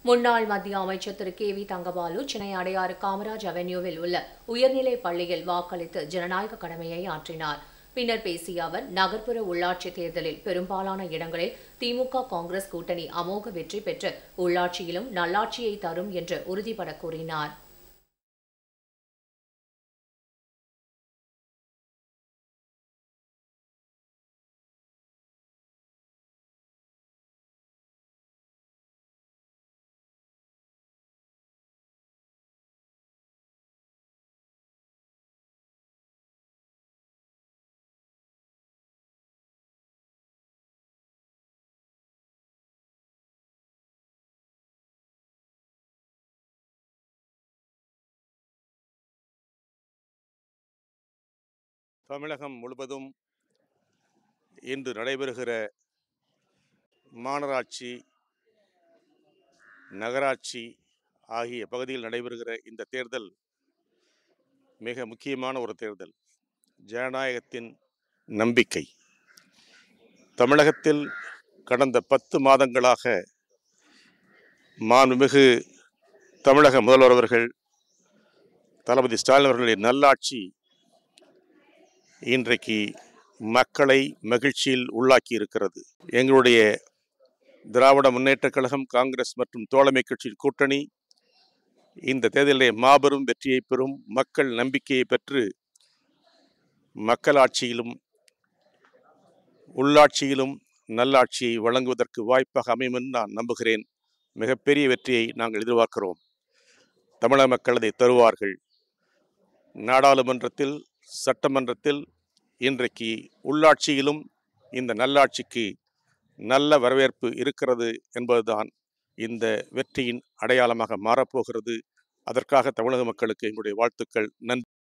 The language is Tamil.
முன்னாள் மத்திய அமைச்சர் திரு கே வி தங்கபாலு சென்னை அடையாறு காமராஜ் அவென்யூவில் உள்ள உயர்நிலைப் பள்ளியில் வாக்களித்து ஜனநாயக கடமையை ஆற்றினார் பின்னர் பேசிய அவர் நகர்ப்புற உள்ளாட்சி தேர்தலில் பெரும்பாலான இடங்களில் திமுக காங்கிரஸ் கூட்டணி அமோக வெற்றி பெற்று உள்ளாட்சியிலும் நல்லாட்சியை தரும் என்று உறுதிபட கூறினார் தமிழகம் முழுவதும் இன்று நடைபெறுகிற மாநகராட்சி நகராட்சி ஆகிய பகுதியில் நடைபெறுகிற இந்த தேர்தல் மிக முக்கியமான ஒரு தேர்தல் ஜனநாயகத்தின் நம்பிக்கை தமிழகத்தில் கடந்த பத்து மாதங்களாக மாண்புமிகு தமிழக முதல்வர் அவர்கள் தளபதி ஸ்டாலின் அவர்களின் நல்லாட்சி இன்றைக்கு மக்களை மகிழ்ச்சியில் உள்ளாக்கி இருக்கிறது எங்களுடைய திராவிட முன்னேற்றக் கழகம் காங்கிரஸ் மற்றும் தோழமை கட்சியின் கூட்டணி இந்த தேர்தலிலே மாபெரும் வெற்றியை பெறும் மக்கள் நம்பிக்கையை பெற்று மக்களாட்சியிலும் உள்ளாட்சியிலும் நல்லாட்சியை வழங்குவதற்கு வாய்ப்பாக அமையும் என்று நான் நம்புகிறேன் மிகப்பெரிய வெற்றியை நாங்கள் எதிர்பார்க்கிறோம் தமிழக மக்கள் அதை தருவார்கள் நாடாளுமன்றத்தில் சட்டமன்றத்தில் இன்றைக்கு உள்ளாட்சியிலும் இந்த நல்லாட்சிக்கு நல்ல வரவேற்பு இருக்கிறது என்பதுதான் இந்த வெற்றியின் அடையாளமாக மாறப்போகிறது அதற்காக தமிழக மக்களுக்கு எங்களுடைய வாழ்த்துக்கள் நன்றி